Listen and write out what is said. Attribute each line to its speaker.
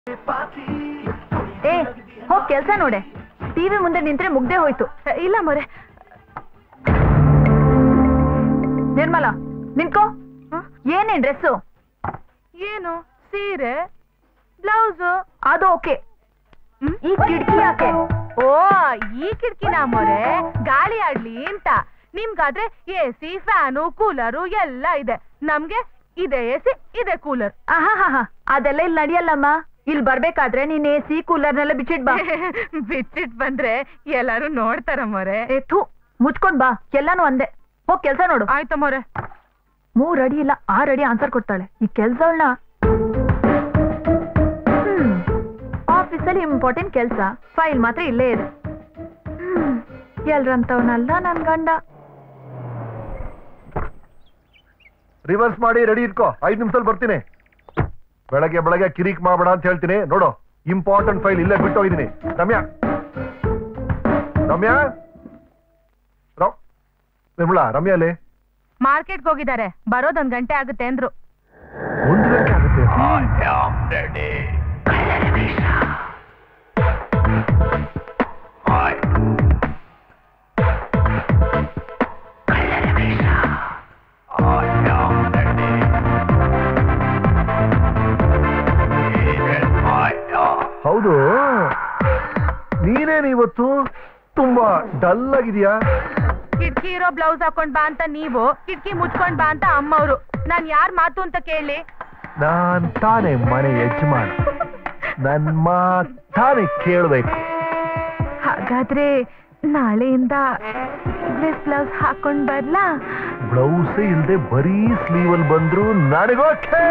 Speaker 1: ಏ ಹೋಗ್ ಕೆಲ್ಸ ನೋಡೆ ಟಿವಿ ಮುಂದೆ ನಿಂತ್ರೆ ಮುಗ್ದೆ ಹೋಯ್ತು ಇಲ್ಲ ಮೊರೆ ನಿರ್ಮಲ ನಿಂತ್ಕೋ ಏನೇನ್ ಡ್ರೆಸ್ಸು
Speaker 2: ಏನು ಸೀರೆ ಬ್ಲೌಸ್
Speaker 1: ಅದು ಓಕೆ ಈ ಕಿಟಕಿ ಯಾಕೆ
Speaker 2: ಓ ಈ ಕಿಟಕಿನ ಮೊರೆ ಗಾಳಿ ಆಡ್ಲಿ ಅಂತ ನಿಮ್ಗಾದ್ರೆ ಎ ಸಿ ಫ್ಯಾನು ಕೂಲರು ಎಲ್ಲ ಇದೆ ನಮ್ಗೆ ಇದೆ ಎ ಸಿ ಇದೆ ಕೂಲರ್
Speaker 1: ಆಹಾ ಅದೆಲ್ಲ ಇಲ್ಲಿ ನಡೆಯಲ್ಲಮ್ಮ ಇಲ್ಲಿ ಬರ್ಬೇಕಾದ್ರೆ ನೀನ್ ಎ ಸಿ ಕೂಲರ್ನೆಲ್ಲ ಬಿಚ್ಚಿಟ್ ಬಾ
Speaker 2: ಬಿಚ್ಚಿಟ್ ಬಂದ್ರೆ ಎಲ್ಲಾರು ನೋಡ್ತಾರ ಮೊರೆ
Speaker 1: ಏ ಥೂ ಮುಚ್ಕೊಂಡ್ ಬಾ ಎಲ್ಲಾನು ಒಂದೇ ಹೋಗ್ ಕೆಲ್ಸ ನೋಡು
Speaker 2: ಆಯ್ತಾ ಮೊರೆ
Speaker 1: ಮೂರ್ ಅಡಿ ಇಲ್ಲ ಆರ್ ಅಡಿ ಆನ್ಸರ್ ಕೊಡ್ತಾಳೆ ಈ ಕೆಲ್ಸವಳ್ನ ಆಫೀಸಲ್ಲಿ ಇಂಪಾರ್ಟೆಂಟ್ ಕೆಲ್ಸ ಫೈಲ್ ಮಾತ್ರ ಇಲ್ಲೇ ಇದೆ ಹ್ಮ್, ಎಲ್ರಂತವ್ನಲ್ಲ ನನ್ ಗಂಡ
Speaker 3: ರಿವರ್ಸ್ ಮಾಡಿ ರೆಡಿ ಇಟ್ಕೋ ಐದ್ ನಿಮಿಷದಲ್ಲಿ ಬರ್ತೀನಿ ಬೆಳಗ್ಗೆ ಬೆಳಗ್ಗೆ ಕಿರಿಕ್ ಮಾಡಬೇಡ ಅಂತ ಹೇಳ್ತೀನಿ ನೋಡು ಇಂಪಾರ್ಟೆಂಟ್ ಫೈಲ್ ಇಲ್ಲೇ ಬಿಟ್ಟು ಹೋಗಿದ್ದೀನಿ ರಮ್ಯಾ ರಮ್ಯಾ ರ- ನಿರ್ಮಲಾ ರಮ್ಯಾ ಅಲ್ಲಿ
Speaker 2: ಮಾರ್ಕೆಟ್ಗೆ ಹೋಗಿದ್ದಾರೆ ಬರೋದೊಂದ್ ಗಂಟೆ ಆಗುತ್ತೆ ಅಂದ್ರು
Speaker 3: ಒಂದು ಗಂಟೆ ಆಗುತ್ತೆ ಹೌದು ನೀನೇನು ಇವತ್ತು ತುಂಬಾ ಡಲ್ ಆಗಿದೆಯಾ
Speaker 2: ಕಿಟಕಿ ಇರೋ ಬ್ಲೌಸ್ ಹಾಕೊಂಡ್ ಬಾ ಅಂತ ನೀವು ಕಿಟಕಿ ಮುಚ್ಕೊಂಡ್ ಬಾ ಅಂತ ಅಮ್ಮವ್ರು ನಾನ್ ಯಾರ್ ಮಾತು ಅಂತ ಕೇಳಿ
Speaker 3: ನಾನ್ ತಾನೇ ಮನೆ ಯಜಮಾನ ನನ್ ಮಾತ್ ತಾನೇ ಕೇಳ್ಬೇಕು
Speaker 2: ಹಾಗಾದ್ರೆ ನಾಳೆಯಿಂದ ಬ್ಲೌಸ್ ಹಾಕೊಂಡ್ ಬರ್ಲಾ
Speaker 3: ಬ್ಲೌಸ್ ಇಲ್ದೆ ಬರೀ ಸ್ಲೀವ್ ಅಲ್ಲಿ ಬಂದ್ರು ನನಗೋಕೆ